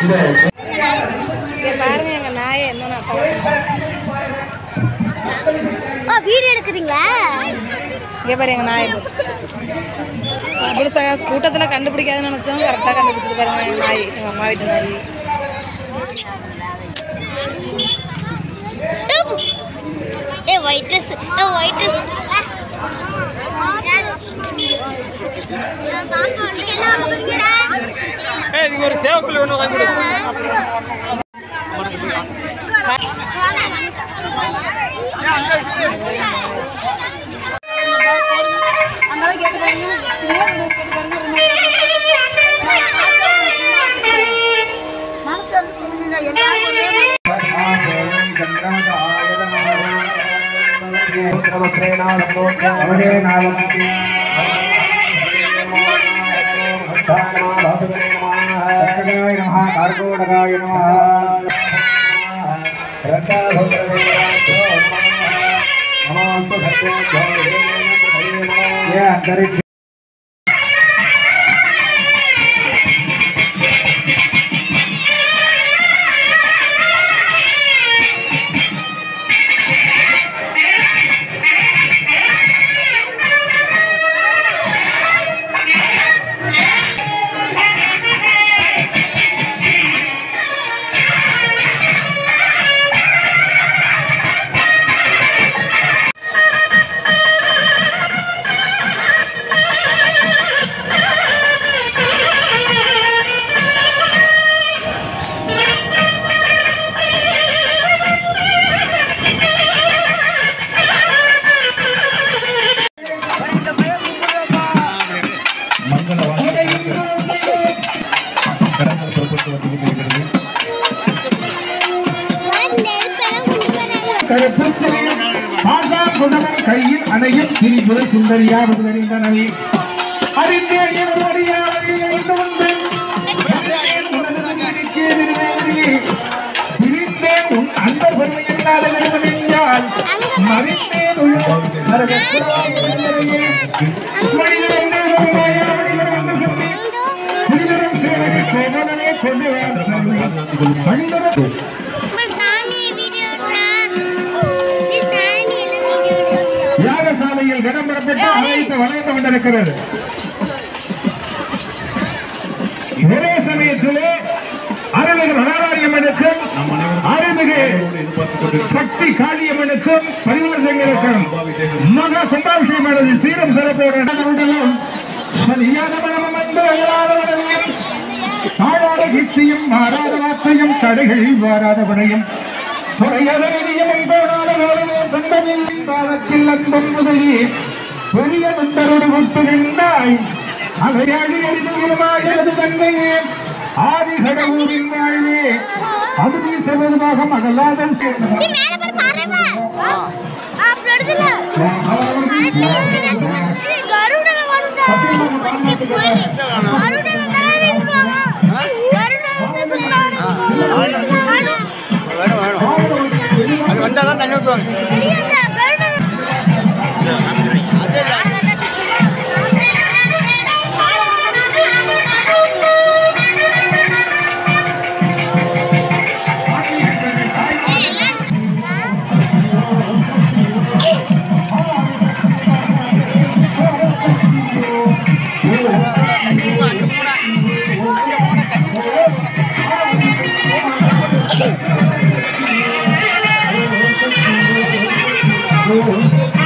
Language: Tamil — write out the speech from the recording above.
இந்த இங்க பாருங்க எங்க நாயை என்ன அட்டகாசம் ஓ வீடியோ எடுக்குறீங்களா இங்கே பாரு எங்க நாய் புதுசாக கூட்டத்தில் கண்டுபிடிக்காதுன்னு நினச்சோம் கரெக்டாக கண்டுபிடிச்சிட்டு பாருங்க எங்கள் நாய் எங்கள் அம்மா வீட்டு நாய் a white dress a white dress ஒரு சேவக்குள்ள ஒன்று வாங்கி கொடு अंतरिक्ष மங்கள கடங்கள் புறப்பட்டு வந்து கொண்டிருக்கிறது நெருப்பெல்லாம் கொண்டு வராங்க கருப்புத்திரி ஆசா குணவன் கையில் அணையும் திரிபுர சுந்தரியா முதலறிந்தனவே அறிந்தே என் அறியாதே என்று வந்து பிரிந்தேன் உன் அந்த பெருமை இல்லாத விரும்பினால் மறித்தேன் உள்ளோம் கொண்டு சாமி வீடியோ சாமி எல்லாம் வீடியோ யாகசாலையில் கடம் பெறப்பட்டு அழைத்து வளைந்து கொண்டிருக்கிறது ஒரே சமயத்திலே அருள்மிகு மகாராணியம்மனுக்கும் அருள்மிகு சக்தி காளியம்மனுக்கும் பரிவார சங்கருக்கும் மகா சந்தாபிஷேகமானது சீரம் சிறப்போடு நடந்தவர்களும் சரியான மனமும் அன்பு அல்லாதவர்களையும் தாழாத கீர்த்தியும் மாறாத வார்த்தையும் தடைகளில் வாராதவனையும் துறையதனையும் போடாத வேலையே தந்தனில் பாதத்தில் அன்பம் முதலி பெரிய மந்தரோடு ஒட்டுகின்றாய் அவையாடி அறிந்துகிறமாய் எனது தந்தையே ஆதி கடவுளின் வாழ்வே அது நீ செல்வதாக மகளாதன் நீ மேல பாரு பாருமா அப்லோடுதுல கருடன வந்தா கருடன தரவே அது வந்தால் தான் தண்ணி ஊற்றுவாங்க ஆ